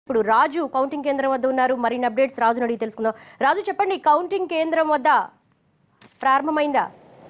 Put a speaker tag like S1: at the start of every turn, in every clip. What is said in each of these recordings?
S1: ఇప్పుడు రాజు కౌంటింగ్ కేంద్రం వద్ద ఉన్నారు మరిన్ని అప్డేట్స్ రాజుని అడిగి తెలుసుకుందాం రాజు చెప్పండి కౌంటింగ్ కేంద్రం వద్ద ప్రారంభమైందా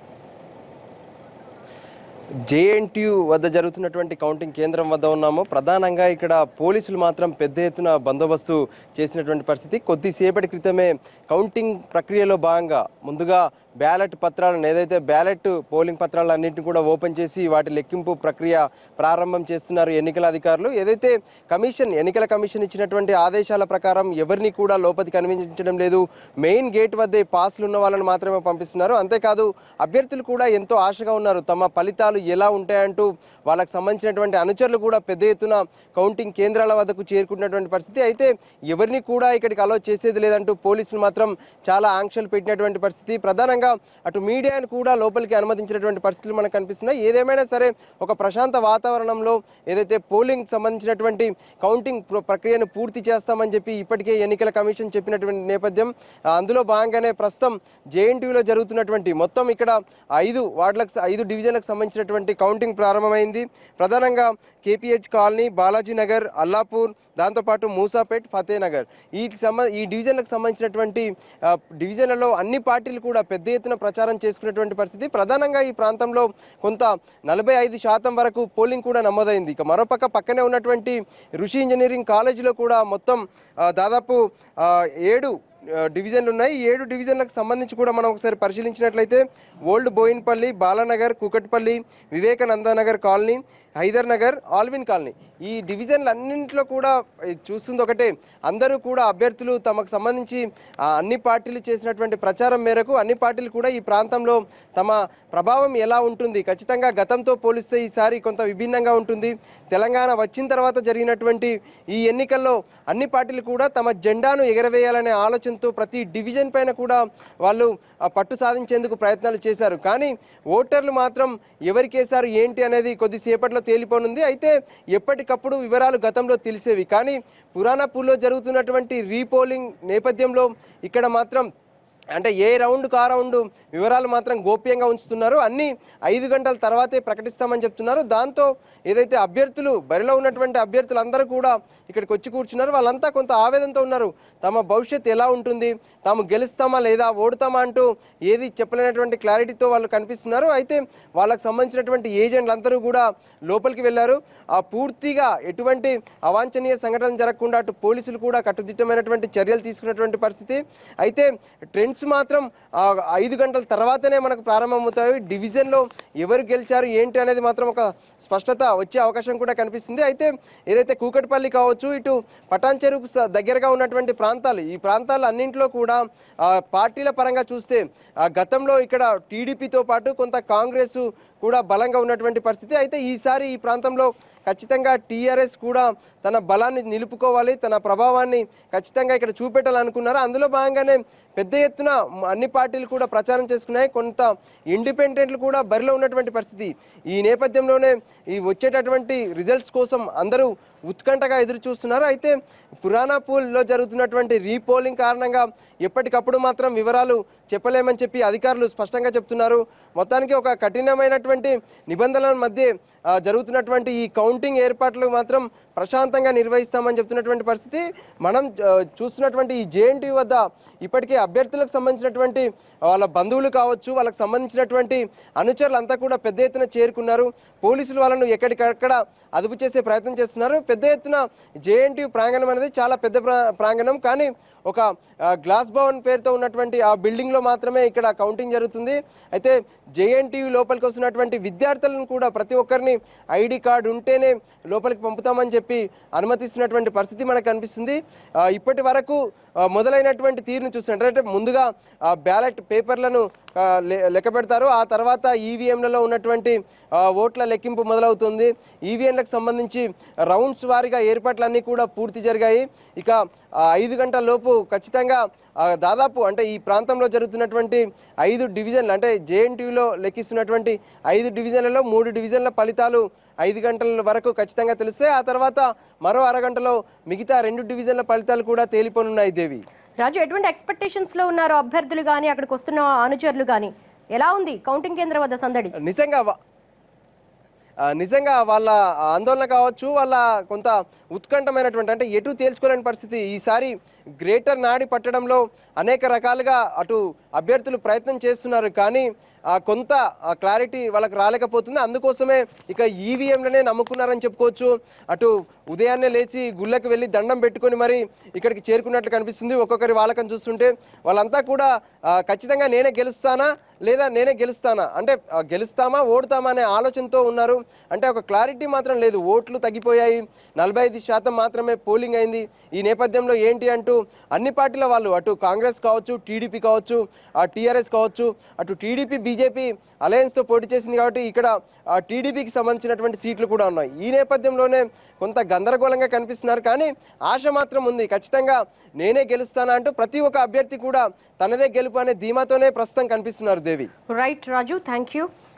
S2: జేఎన్టీయు వద్ద జరుగుతున్నటువంటి కౌంటింగ్ కేంద్రం వద్ద ఉన్నాము ప్రధానంగా ఇక్కడ పోలీసులు మాత్రం పెద్ద ఎత్తున బందోబస్తు చేసినటువంటి పరిస్థితి కొద్దిసేపటి క్రితమే కౌంటింగ్ ప్రక్రియలో భాగంగా ముందుగా బ్యాలెట్ పత్రాలను ఏదైతే బ్యాలెట్ పోలింగ్ పత్రాలన్నింటినీ కూడా ఓపెన్ చేసి వాటి లెక్కింపు ప్రక్రియ ప్రారంభం చేస్తున్నారు ఎన్నికల అధికారులు ఏదైతే కమిషన్ ఎన్నికల కమిషన్ ఇచ్చినటువంటి ఆదేశాల ప్రకారం ఎవరిని కూడా లోపలికి అనుమతించడం లేదు మెయిన్ గేట్ వద్దే పాస్లు ఉన్న వాళ్ళని మాత్రమే పంపిస్తున్నారు అంతేకాదు అభ్యర్థులు కూడా ఎంతో ఆశగా ఉన్నారు తమ ఫలితాలు ఎలా ఉంటాయంటూ వాళ్ళకి సంబంధించినటువంటి అనుచరులు కూడా పెద్ద ఎత్తున కౌంటింగ్ కేంద్రాల వద్దకు చేరుకున్నటువంటి పరిస్థితి అయితే ఎవరిని కూడా ఇక్కడికి అలో చేసేది లేదంటూ పోలీసులు మాత్రం చాలా ఆంక్షలు పెట్టినటువంటి పరిస్థితి ప్రధానంగా అటు మీడియాను కూడా లోపలికి అనుమతించినటువంటి పరిస్థితులు మనకు కనిపిస్తున్నాయి ఏదేమైనా సరే ఒక ప్రశాంత వాతావరణంలో ఏదైతే పోలింగ్ సంబంధించినటువంటి కౌంటింగ్ ప్ర- ప్రక్రియను పూర్తి చేస్తామని చెప్పి ఇప్పటికే ఎన్నికల కమిషన్ చెప్పినటువంటి నేపథ్యం ఆ, అందులో భాగంగానే ప్రస్తుతం జేఎన్టీయూలో జరుగుతున్నటువంటి మొత్తం ఇక్కడ ఐదు వార్డులకు స- ఐదు డివిజన్లకు సంబంధించినటువంటి కౌంటింగ్ ప్రారంభమైంది ప్రధానంగా కేపీహెచ్ కాలనీ బాలాజీ నగర్ అల్లాపూర్ దాంతోపాటు మూసాపేట్ ఫతేనగర్ ఈ సంబ ఈ డివిజన్లకు సంబంధించినటువంటి ఆ, డివిజన్లలో అన్ని పార్టీలు కూడా పెద్ద ఎత్తున ప్రచారం చేసుకున్నటువంటి పరిస్థితి ప్రధానంగా ఈ ప్రాంతంలో కొంత నలభై ఐదు శాతం వరకు పోలింగ్ కూడా నమోదైంది ఇక మరోపక్క పక్కనే ఉన్నటువంటి ఋషి ఇంజనీరింగ్ కాలేజీలో కూడా మొత్తం ఆ, దాదాపు ఆ, ఏడు ఆ, డివిజన్లు ఉన్నాయి ఈ ఏడు డివిజన్లకు సంబంధించి కూడా మనం ఒకసారి పరిశీలించినట్లయితే old Bowenpally Balanagar Kukatpally Vivekanandanagar colony Hyder Nagar Allwyn colony ఈ డివిజన్లు అన్నింటిలో కూడా ఈ చూస్తుంది ఒకటే అందరూ కూడా అభ్యర్థులు తమకు సంబంధించి ఆ, అన్ని పార్టీలు చేసినటువంటి ప్రచారం మేరకు అన్ని పార్టీలు కూడా ఈ ప్రాంతంలో తమ ప్రభావం ఎలా ఉంటుంది ఖచ్చితంగా గతంతో పోలిస్తే ఈసారి కొంత విభిన్నంగా ఉంటుంది తెలంగాణ వచ్చిన తర్వాత జరిగినటువంటి ఈ ఎన్నికల్లో అన్ని పార్టీలు కూడా తమ జెండాను ఎగరవేయాలనే ఆలోచనతో ప్రతి డివిజన్ పైన కూడా వాళ్ళు ఆ, పట్టు సాధించేందుకు ప్రయత్నాలు చేశారు కానీ ఓటర్లు మాత్రం ఎవరికేసారు ఏంటి అనేది కొద్దిసేపట్లో తేలిపోనుంది అయితే ఎప్పటికప్పుడు వివరాలు గతంలో తెలిసేవి కానీ పురాణపూర్లో జరుగుతున్నటువంటి రీపోలింగ్ నేపథ్యంలో ఇక్కడ మాత్రం అంటే ఏ రౌండ్కు ఆ రౌండ్ వివరాలు మాత్రం గోప్యంగా ఉంచుతున్నారు అన్ని ఐదు గంటల తర్వాతే ప్రకటిస్తామని చెప్తున్నారు దాంతో ఏదైతే అభ్యర్థులు బరిలో ఉన్నటువంటి అభ్యర్థులు అందరూ కూడా ఇక్కడికి వచ్చి కూర్చున్నారు వాళ్ళంతా కొంత ఆవేదనతో ఉన్నారు తమ భవిష్యత్తు ఎలా ఉంటుంది తాము గెలుస్తామా లేదా ఓడుతామా అంటూ ఏది చెప్పలేనటువంటి క్లారిటీతో వాళ్ళు కనిపిస్తున్నారు అయితే వాళ్ళకి సంబంధించినటువంటి ఏజెంట్లు అందరూ కూడా లోపలికి వెళ్ళారు ఆ పూర్తిగా ఎటువంటి అవాంఛనీయ సంఘటనలు జరగకుండా అటు పోలీసులు కూడా కట్టుదిట్టమైనటువంటి చర్యలు తీసుకున్నటువంటి పరిస్థితి అయితే ట్రెండ్స్ మాత్రం ఆ, ఐదు గంటల తర్వాతనే మనకు ప్రారంభమవుతాయి డివిజన్లో ఎవరు గెలిచారు ఏంటి అనేది మాత్రం ఒక స్పష్టత వచ్చే అవకాశం కూడా కనిపిస్తుంది అయితే ఏదైతే కూకట్పల్లి కావచ్చు ఇటు పటాన్ చెరువుకు స- దగ్గరగా ఉన్నటువంటి ప్రాంతాలు ఈ ప్రాంతాలు అన్నింటిలో కూడా ఆ, పార్టీల పరంగా చూస్తే ఆ, గతంలో ఇక్కడ టీడీపీతో పాటు కొంత కాంగ్రెస్ కూడా బలంగా ఉన్నటువంటి పరిస్థితి అయితే ఈసారి ఈ ప్రాంతంలో ఖచ్చితంగా టీఆర్ఎస్ కూడా తన బలాన్ని నిలుపుకోవాలి తన ప్రభావాన్ని ఖచ్చితంగా ఇక్కడ చూపెట్టాలనుకున్నారు అందులో భాగంగానే పెద్ద ఎత్తున మ- అన్ని పార్టీలు కూడా ప్రచారం చేసుకున్నాయి కొంత ఇండిపెండెంట్లు కూడా బరిలో ఉన్నటువంటి పరిస్థితి ఈ నేపథ్యంలోనే ఈ వచ్చేటటువంటి రిజల్ట్స్ కోసం అందరూ ఉత్కంఠగా ఎదురు చూస్తున్నారు అయితే పురాణాపూల్లో జరుగుతున్నటువంటి రీపోలింగ్ కారణంగా ఎప్పటికప్పుడు మాత్రం వివరాలు చెప్పలేమని చెప్పి అధికారులు స్పష్టంగా చెప్తున్నారు మొత్తానికి ఒక కఠినమైనటువంటి నిబంధనల మధ్య ఆ, జరుగుతున్నటువంటి ఈ కౌంటింగ్ ఏర్పాట్లు మాత్రం ప్రశాంతంగా నిర్వహిస్తామని చెప్తున్నటువంటి పరిస్థితి మనం ఆ, చూస్తున్నటువంటి ఈ జేఎన్టీ వద్ద ఇప్పటికే అభ్యర్థులకు సంబంధించినటువంటి వాళ్ళ బంధువులు కావచ్చు వాళ్ళకి సంబంధించినటువంటి అనుచరులు అంతా కూడా పెద్ద ఎత్తున చేరుకున్నారు పోలీసులు వాళ్ళను ఎక్కడికక్కడ అదుపు చేసే ప్రయత్నం చేస్తున్నారు పెద్ద ఎత్తున జేఎన్టీ ప్రాంగణం అనేది చాలా పెద్ద ప్రా- ప్రాంగణం కానీ ఒక ఆ, గ్లాస్ భవన్ పేరుతో ఉన్నటువంటి ఆ బిల్డింగ్లో మాత్రమే ఇక్కడ కౌంటింగ్ జరుగుతుంది అయితే జేఎన్టీయు లోపలికి వస్తున్నటువంటి విద్యార్థులను కూడా ప్రతి ఒక్కరిని ఐడి కార్డు ఉంటేనే లోపలికి పంపుతామని చెప్పి అనుమతిస్తున్నటువంటి పరిస్థితి మనకు కనిపిస్తుంది ఆ, ఇప్పటి వరకు ఆ, మొదలైనటువంటి తీరును చూస్తున్నట్టు అంటే ముందుగా బ్యాలెట్ పేపర్లను ఆ, లె- లెక్క పెడతారు ఆ తర్వాత ఈవీఎంలలో ఉన్నటువంటి ఆ, ఓట్ల లెక్కింపు మొదలవుతుంది ఈవీఎంలకు సంబంధించి రౌండ్స్ వారీగా ఏర్పాట్లన్నీ కూడా పూర్తి జరిగాయి ఇక ఆ, ఐదు గంటల లోపు ఖచ్చితంగా ఆ, దాదాపు అంటే ఈ ప్రాంతంలో జరుగుతున్నటువంటి ఐదు డివిజన్లు అంటే జేఎన్టీయూలో లెక్కిస్తున్నటువంటి ఐదు డివిజన్లలో మూడు డివిజన్ల ఫలితాలు ఐదు గంటల వరకు ఖచ్చితంగా తెలుస్తాయి ఆ తర్వాత మరో అరగంటలో మిగతా రెండు డివిజన్ల ఫలితాలు కూడా తేలిపోనున్నాయి దేవి
S1: రాజు ఎటువంటి ఎక్స్పెక్టేషన్స్ లో ఉన్నారు అభ్యర్థులు కానీ అక్కడికి వస్తున్న అనుచరులు కానీ ఎలా ఉంది కౌంటింగ్ కేంద్రం వద్ద సందడి
S2: నిజంగా వా- ఆ, నిజంగా వాళ్ళ ఆందోళన కావచ్చు వాళ్ళ కొంత ఉత్కంఠమైనటువంటి అంటే ఎటు తేల్చుకోలేని పరిస్థితి ఈసారి గ్రేటర్ నాడి పట్టడంలో అనేక రకాలుగా అటు అభ్యర్థులు ప్రయత్నం చేస్తున్నారు కానీ ఆ, కొంత క్లారిటీ వాళ్ళకి రాలేకపోతుంది అందుకోసమే ఇక ఈవీఎంలనే నమ్ముకున్నారని చెప్పుకోవచ్చు అటు ఉదయాన్నే లేచి గుళ్ళకి వెళ్ళి దండం పెట్టుకొని మరి ఇక్కడికి చేరుకున్నట్లు కనిపిస్తుంది ఒక్కొక్కరి వాళ్ళకం చూస్తుంటే వాళ్ళంతా కూడా ఆ, ఖచ్చితంగా నేనే గెలుస్తానా లేదా నేనే గెలుస్తానా అంటే ఆ, గెలుస్తామా ఓడుతామా అనే ఆలోచనతో ఉన్నారు అంటే ఒక క్లారిటీ మాత్రం లేదు ఓట్లు తగ్గిపోయాయి నలభై ఐదు శాతం మాత్రమే పోలింగ్ అయింది ఈ నేపథ్యంలో ఏంటి అంటూ అన్ని పార్టీల వాళ్ళు అటు కాంగ్రెస్ కావచ్చు టీడీపీ కావచ్చు ఆ టీఆర్ఎస్ కావచ్చు అటు టీడీపీ బీజేపీ అలయన్స్తో పోటీ చేసింది కాబట్టి ఇక్కడ ఆ టీడీపీకి సంబంధించినటువంటి సీట్లు కూడా ఉన్నాయి ఈ నేపథ్యంలోనే కొంత గందరగోళంగా కనిపిస్తున్నారు కానీ ఆశ మాత్రం ఉంది ఖచ్చితంగా నేనే గెలుస్తానా అంటూ ప్రతి ఒక్క అభ్యర్థి కూడా తనదే గెలుపు అనే ధీమాతోనే ప్రస్తుతం కనిపిస్తున్నారు Devi
S1: right Raju thank you